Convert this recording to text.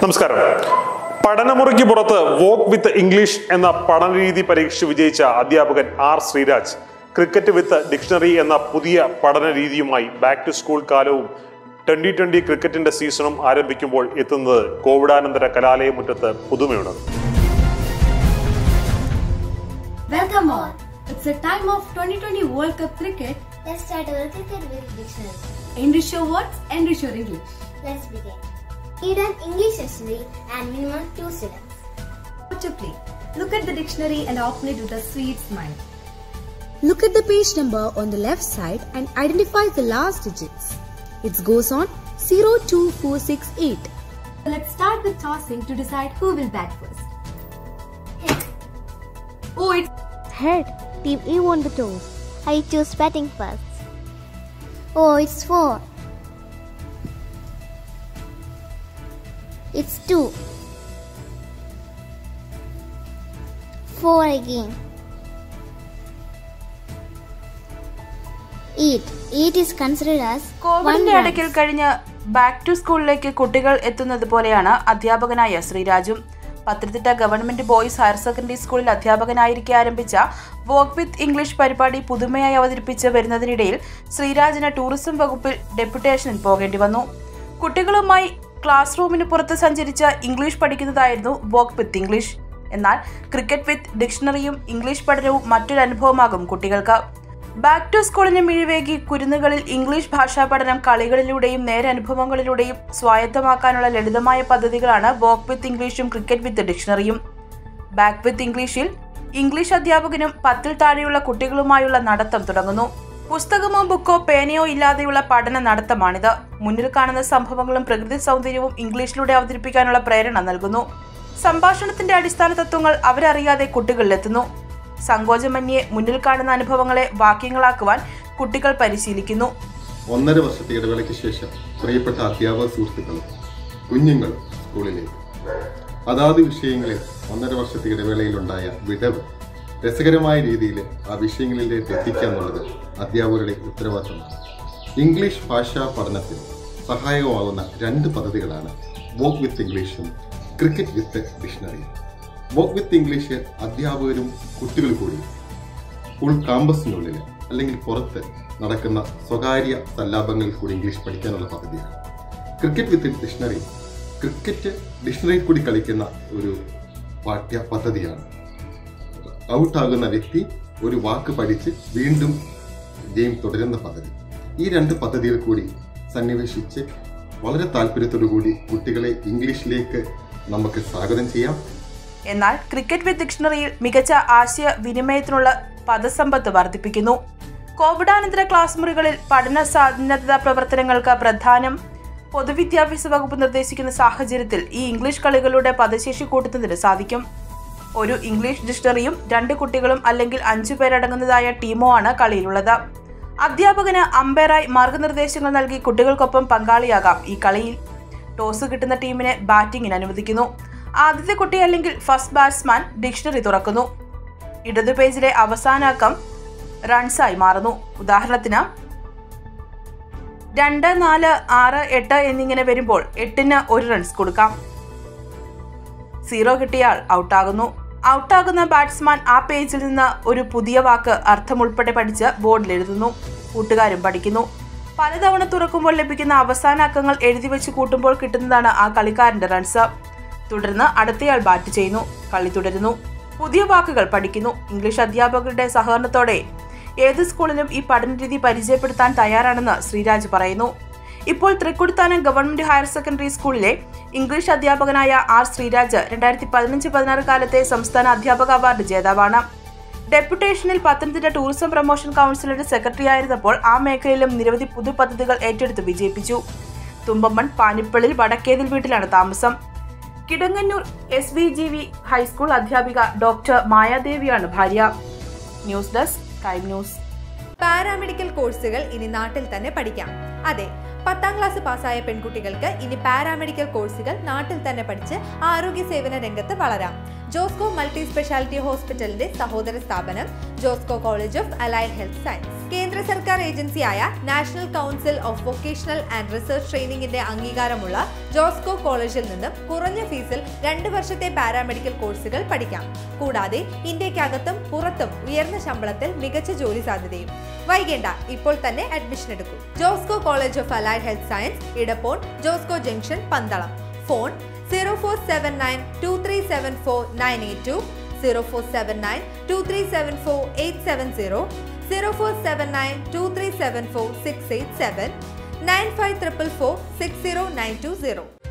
നമസ്കാരം പഠനമുറിക്ക് പുറത്ത് walk with English എന്ന പഠനരീതി പരീക്ഷിച്ച് വിജയിച്ച അധ്യാപകൻ R Sreeraj cricket with dictionary എന്ന പുതിയ പഠന രീതിയുമായി ബാക്ക് ടു സ്കൂൾ കാലവും ട്വന്റി ട്വന്റി ക്രിക്കറ്റിന്റെ സീസണും ആരംഭിക്കുമ്പോൾ എത്തുന്നത് കോവിഡാനന്തര കലാലയമുറ്റത്ത് പുതുമയുണർന്നു Welcome all. It's a time of 2020 World Cup cricket. Let's start our cricket with dictionary. Enrich your words, enrich your English. Let's begin. Need an English dictionary and minimum two students. How to play? Look at the dictionary and open it with a sweet smile. Look at the page number on the left side and identify the last digits. It goes on 02468. Let's start with tossing to decide who will bat first. Head. Oh, it's Head. Team E won the toss. I choose batting first. Oh, it's four. It's two. Four again. Eight. Eight is considered as one കോവിഡിന്റെ run. ഇടയ്ക്കിൽ കഴിഞ്ഞ് back to സ്കൂളിലേക്ക് കുട്ടികൾ എത്തുന്നത് പോലെയാണ് അധ്യാപകനായ ശ്രീരാജും Pathanamthitta government boys higher secondary സ്കൂളിൽ അധ്യാപകനായിരിക്കെ ആരംഭിച്ച വോക്ക് വിത്ത് ഇംഗ്ലീഷ് പരിപാടി പുതുമയായി അവതരിപ്പിച്ച് വരുന്നതിനിടയിൽ ശ്രീരാജിന് ടൂറിസം വകുപ്പിൽ ഡെപ്യൂട്ടേഷനിൽ പോകേണ്ടി വന്നു കുട്ടികളുമായി ക്ലാസ് റൂമിന് പുറത്ത് സഞ്ചരിച്ച് ഇംഗ്ലീഷ് പഠിക്കുന്നതായിരുന്നു വോക്ക് വിത്ത് ഇംഗ്ലീഷ് എന്നാൽ ക്രിക്കറ്റ് വിത്ത് ഡിക്ഷണറിയും ഇംഗ്ലീഷ് പഠനവും മറ്റൊരു അനുഭവമാകും കുട്ടികൾക്ക് ബാക്ക് ടു സ്കൂളിന് മിഴിവേകി കുരുന്നുകളിൽ ഇംഗ്ലീഷ് ഭാഷാ പഠനം കളികളിലൂടെയും നേരനുഭവങ്ങളിലൂടെയും സ്വായത്തമാക്കാനുള്ള ലളിതമായ പദ്ധതികളാണ് വോക്ക് വിത്ത് ഇംഗ്ലീഷും ക്രിക്കറ്റ് വിത്ത് ഡിക്ഷണറിയും ബാക്ക് വിത്ത് ഇംഗ്ലീഷിൽ ഇംഗ്ലീഷ് അധ്യാപകനും പത്തിൽ താഴെയുള്ള കുട്ടികളുമായുള്ള നടത്തം തുടങ്ങുന്നു പുസ്തകമോ ബുക്കോ പേനയോ ഇല്ലാതെയുള്ള പഠന നടത്തമാണിത് മുന്നിൽ കാണുന്ന സംഭവങ്ങളും പ്രകൃതി സൗന്ദര്യവും ഇംഗ്ലീഷിലൂടെ അവതരിപ്പിക്കാനുള്ള പ്രേരണ നൽകുന്നു സംഭാഷണത്തിന്റെ അടിസ്ഥാന തത്വങ്ങൾ അവരറിയാതെ കുട്ടികളിലെത്തുന്നു സങ്കോചമന്യേ മുന്നിൽ കാണുന്ന അനുഭവങ്ങളെ വാക്യങ്ങളാക്കുവാൻ കുട്ടികൾ പരിശീലിക്കുന്നു ഒന്നര വർഷത്തെ ഇടവേളയ്ക്ക് ശേഷം പ്രിയപ്പെട്ട അധ്യാപക സുഹൃത്തുക്കളും കുഞ്ഞുങ്ങളും സ്കൂളിലേക്ക് അതാത് വിഷയങ്ങളിൽ ഒന്നര വർഷത്തെ ഇടവേളയിലുണ്ടായ വിടവ് രസകരമായ രീതിയിൽ ആ വിഷയങ്ങളിലേക്ക് എത്തിക്കുക എന്നുള്ളത് അധ്യാപകരുടെ ഉത്തരവാദിത്തമാണ് ഇംഗ്ലീഷ് ഭാഷാ പഠനത്തിന് സഹായകമാകുന്ന രണ്ട് പദ്ധതികളാണ് വോക്ക് വിത്ത് ഇംഗ്ലീഷും ക്രിക്കറ്റ് വിത്ത് ഡിക്ഷണറിയും വോക്ക് വിത്ത് ഇംഗ്ലീഷ് അധ്യാപകരും കുട്ടികൾ കൂടി സ്കൂൾ ക്യാമ്പസിനുള്ളിൽ അല്ലെങ്കിൽ പുറത്ത് നടക്കുന്ന സ്വകാര്യ സല്ലാപങ്ങളിൽ കൂടി ഇംഗ്ലീഷ് പഠിക്കാനുള്ള പദ്ധതിയാണ് ക്രിക്കറ്റ് വിത്ത് ഡിക്ഷണറി ക്രിക്കറ്റ് ഡിക്ഷണറിയിൽ കൂടി കളിക്കുന്ന ഒരു പാഠ്യ പദ്ധതിയാണ് ഔട്ടാകുന്ന വ്യക്തി ഒരു വാക്ക് പഠിച്ച് വീണ്ടും ഗെയിം തുടരുന്ന പദ്ധതി ഈ രണ്ട് പദ്ധതിയിൽ കൂടി സന്നിവേശിച്ച് വളരെ താല്പര്യത്തോടു കൂടി കുട്ടികളെ ഇംഗ്ലീഷിലേക്ക് നമുക്ക് സ്വാഗതം ചെയ്യാം എന്നാൽ ക്രിക്കറ്റ് വിത്ത് ഡിക്ഷണറിയിൽ മികച്ച ആശയ വിനിമയത്തിനുള്ള പദസമ്പത്ത് വർദ്ധിപ്പിക്കുന്നു കോവിഡാനന്തര ക്ലാസ് മുറികളിൽ പഠന സാധ്യത പ്രവർത്തനങ്ങൾക്ക് പ്രധാനം പൊതുവിദ്യാഭ്യാസ വകുപ്പ് നിർദ്ദേശിക്കുന്ന സാഹചര്യത്തിൽ ഈ ഇംഗ്ലീഷ് കളികളുടെ പദശേഷി കൂട്ടുന്നതിന് സാധിക്കും ഒരു ഇംഗ്ലീഷ് ഡിക്ഷണറിയും രണ്ട് കുട്ടികളും അല്ലെങ്കിൽ അഞ്ചു പേരടങ്ങുന്നതായ ടീമോ ആണ് കളിയിലുള്ളത് അധ്യാപകന് അമ്പയറായി മാർഗനിർദ്ദേശങ്ങൾ നൽകി കുട്ടികൾക്കൊപ്പം പങ്കാളിയാകാം ഈ കളിയിൽ ടോസ് കിട്ടുന്ന ടീമിനെ ബാറ്റിംഗിന് അനുവദിക്കുന്നു ആദ്യത്തെ കുട്ടി അല്ലെങ്കിൽ ഫസ്റ്റ് ബാറ്റ്സ്മാൻ ഡിക്ഷണറി തുറക്കുന്നു ഇടതു പേജിലെ അവസാന അക്കം റൺസായി മാറുന്നു ഉദാഹരണത്തിന് രണ്ട് നാല് ആറ് എട്ട് എന്നിങ്ങനെ വരുമ്പോൾ എട്ടിന് ഒരു റൺസ് കൊടുക്കാം സീറോ കിട്ടിയാൽ ഔട്ടാകുന്നു ഔട്ടാകുന്ന ബാറ്റ്സ്മാൻ ആ പേജിൽ നിന്ന് ഒരു പുതിയ വാക്ക് അർത്ഥം ഉൾപ്പെടെ പഠിച്ച് ബോർഡിൽ എഴുതുന്നു കൂട്ടുകാരും പഠിക്കുന്നു പലതവണ തുറക്കുമ്പോൾ ലഭിക്കുന്ന അവസാന അക്കങ്ങൾ എഴുതി വെച്ച് കൂട്ടുമ്പോൾ കിട്ടുന്നതാണ് ആ കളിക്കാരന്റെ റൺസ് തുടർന്ന് അടുത്തയാൾ ബാറ്റ് ചെയ്യുന്നു കളി തുടരുന്നു പുതിയ വാക്കുകൾ പഠിക്കുന്നു ഇംഗ്ലീഷ് അധ്യാപകരുടെ സഹകരണത്തോടെ ഏത് സ്കൂളിലും ഈ പഠനരീതി പരിചയപ്പെടുത്താൻ തയ്യാറാണെന്ന് ശ്രീരാജ് പറയുന്നു ഇപ്പോൾ തൃക്കൊടുത്താനം ഗവൺമെന്റ് ഹയർ സെക്കൻഡറി സ്കൂളിലെ ഇംഗ്ലീഷ് അധ്യാപകനായ ആർ ശ്രീരാജ് രണ്ടായിരത്തി പതിനഞ്ച് പതിനാറ് കാലത്തെ സംസ്ഥാന അധ്യാപക അവാർഡ് ജേതാവാണ് ഡെപ്യൂട്ടേഷനിൽ പത്തനംതിട്ട ടൂറിസം പ്രൊമോഷൻ കൗൺസിലിന്റെ സെക്രട്ടറി ആയിരുന്നപ്പോൾ ആ മേഖലയിലും നിരവധി പുതു പദ്ധതികൾ ഏറ്റെടുത്ത് വിജയിപ്പിച്ചു തുമ്പമ്മൺ പാനിപ്പള്ളിൽ വടക്കേതിൽ വീട്ടിലാണ് താമസം Kidangannur S V G V high school അധ്യാപിക ഡോക്ടർ മായാദേവിയാണ് ഭാര്യ news desk time news paramedical കോഴ്സുകൾ ഇനി നാട്ടിൽ തന്നെ പഠിക്കാം അതെ പത്താം ക്ലാസ് പാസ്സായ പെൺകുട്ടികൾക്ക് ഇനി പാരാമെഡിക്കൽ കോഴ്സുകൾ നാട്ടിൽ തന്നെ പഠിച്ച് ആരോഗ്യ സേവന രംഗത്ത് വളരാം ജോസ്കോ മൾട്ടി സ്പെഷ്യാലിറ്റി ഹോസ്പിറ്റലിന്റെ സഹോദര സ്ഥാപനം Josco College of Allied Health Science കേന്ദ്ര സർക്കാർ ഏജൻസിയായ National Council of Vocational and Research ട്രെയിനിങ്ങിന്റെ അംഗീകാരമുള്ള ജോസ്കോ കോളേജിൽ നിന്നും കുറഞ്ഞ ഫീസിൽ രണ്ട് വർഷത്തെ പാരാമെഡിക്കൽ കോഴ്സുകൾ പഠിക്കാം കൂടാതെ ഇന്ത്യക്കകത്തും പുറത്തും ഉയർന്ന ശമ്പളത്തിൽ മികച്ച ജോലി സാധ്യതയും വൈകേണ്ട ഇപ്പോൾ തന്നെ അഡ്മിഷൻ എടുക്കൂ Josco College of Allied Health Science Edappon Josco junction Pandalam phone zero four seven nine two three seven four nine eight two zero four seven nine two three seven four eight seven zero zero four seven nine two three seven four six eight seven nine five triple four six zero nine two zero